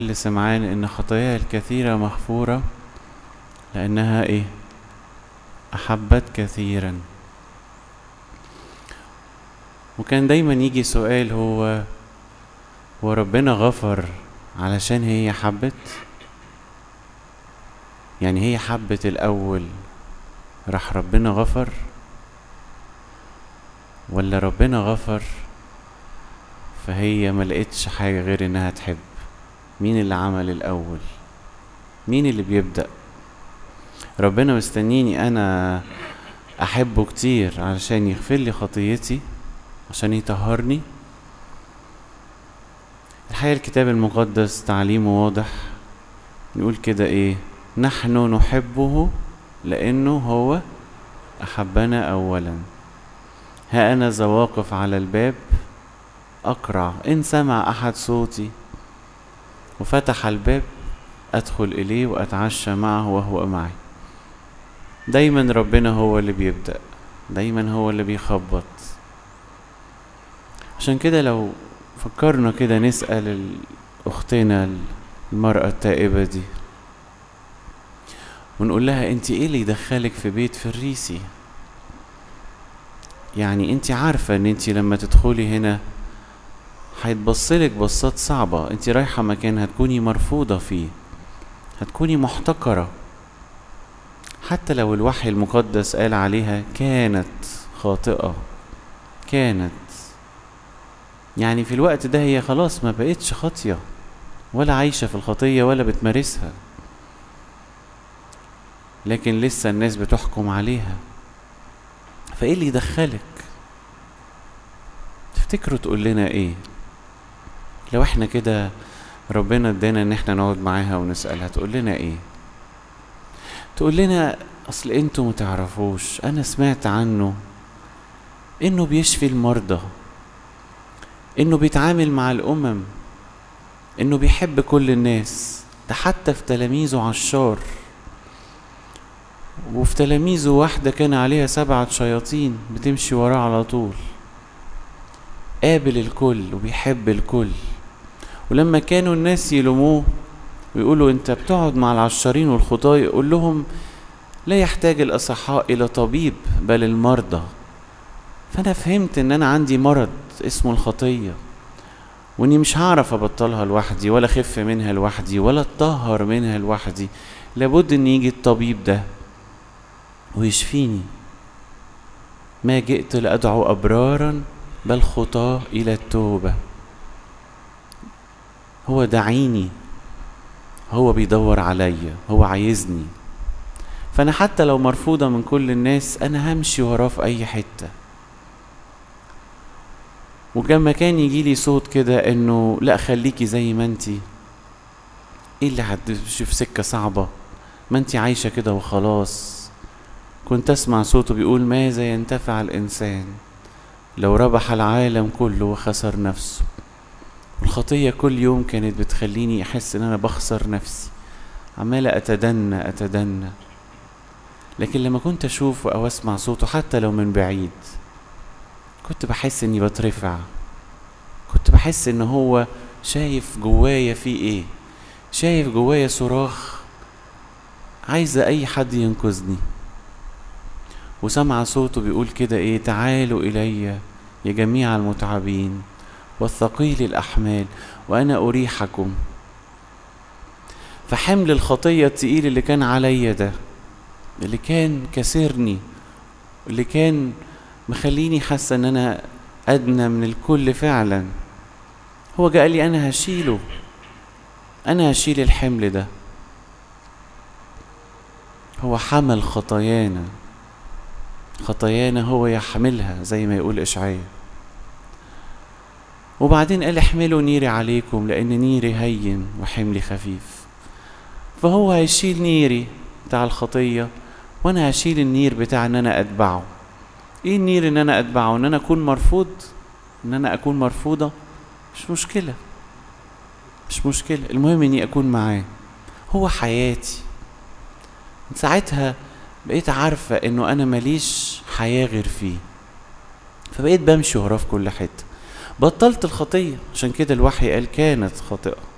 لسمعان إن خطاياها الكثيرة مغفورة لأنها إيه أحبت كثيرا وكان دايما يجي سؤال هو هو ربنا غفر علشان هي حبت يعني هي حبت الأول راح ربنا غفر ولا ربنا غفر فهي ما لقيتش حاجة غير انها تحب مين اللي عمل الاول مين اللي بيبدأ ربنا مستنيني انا احبه كتير علشان يغفر لي خطيتي عشان يطهرني الحقيقة الكتاب المقدس تعليمه واضح يقول كده ايه نحن نحبه لانه هو احبنا اولا ها انا ذا واقف على الباب اقرع ان سمع احد صوتي وفتح الباب ادخل اليه واتعشى معه وهو معي دايما ربنا هو اللي بيبدا دايما هو اللي بيخبط عشان كده لو فكرنا كده نسال اختنا المراه التائبه دي ونقول لها انت ايه اللي يدخلك في بيت فريسي يعني انت عارفة ان انت لما تدخلي هنا هيتبصلك بصات صعبة انت رايحة مكان هتكوني مرفوضة فيه هتكوني محتقرة حتى لو الوحي المقدس قال عليها كانت خاطئة كانت يعني في الوقت ده هي خلاص ما بقتش خاطية ولا عايشة في الخطية ولا بتمارسها لكن لسه الناس بتحكم عليها فايه اللي يدخلك تفتكروا تقول لنا ايه لو احنا كده ربنا ادانا ان احنا نقعد معاها ونسالها تقول لنا ايه تقول لنا اصل انتوا متعرفوش انا سمعت عنه انه بيشفي المرضى انه بيتعامل مع الامم انه بيحب كل الناس ده حتى في تلاميذه عشار وفي تلاميذه واحدة كان عليها سبعة شياطين بتمشي وراه على طول قابل الكل وبيحب الكل ولما كانوا الناس يلوموه ويقولوا انت بتقعد مع العشارين والخطاة يقول لهم لا يحتاج الأصحاء إلى طبيب بل المرضى فأنا فهمت إن أنا عندي مرض اسمه الخطية وإني مش هعرف أبطلها لوحدي ولا أخف منها لوحدي ولا أتطهر منها لوحدي لابد إن يجي الطبيب ده ويشفيني ما جئت لأدعو أبرارا بل خطاة إلى التوبة هو دعيني هو بيدور عليا هو عايزني فأنا حتى لو مرفوضة من كل الناس أنا همشي وراه في أي حتة وجما كان يجيلي صوت كده إنه لأ خليكي زي ما انتي ايه اللي هتمشي في سكة صعبة ما انتي عايشة كده وخلاص كنت أسمع صوته بيقول ماذا ينتفع الإنسان لو ربح العالم كله وخسر نفسه والخطية كل يوم كانت بتخليني أحس إن أنا بخسر نفسي عمالة أتدنى أتدنى لكن لما كنت أشوفه أو أسمع صوته حتى لو من بعيد كنت بحس إني بترفع كنت بحس إن هو شايف جوايا في إيه شايف جوايا صراخ عايزة أي حد ينقذني وسمع صوته بيقول كده ايه تعالوا الي يا جميع المتعبين والثقيل الاحمال وانا اريحكم فحمل الخطيه التقيل اللي كان عليا ده اللي كان كسرني اللي كان مخليني حاسه ان انا ادنى من الكل فعلا هو جه قال لي انا هشيله انا هشيل الحمل ده هو حمل خطايانا خطايانا هو يحملها زي ما يقول إشعياء وبعدين قال احملوا نيري عليكم لأن نيري هين وحملي خفيف فهو هيشيل نيري بتاع الخطية وأنا هشيل النير بتاع إن أنا أتبعه إيه النير إن أنا أتبعه إن أنا أكون مرفوض إن أنا أكون مرفوضة مش مشكلة مش مشكلة المهم إني أكون معاه هو حياتي ساعتها بقيت عارفة انه انا ماليش حياة غير فيه فبقيت بمشي وراه في كل حتة بطلت الخطية عشان كده الوحي قال كانت خاطئة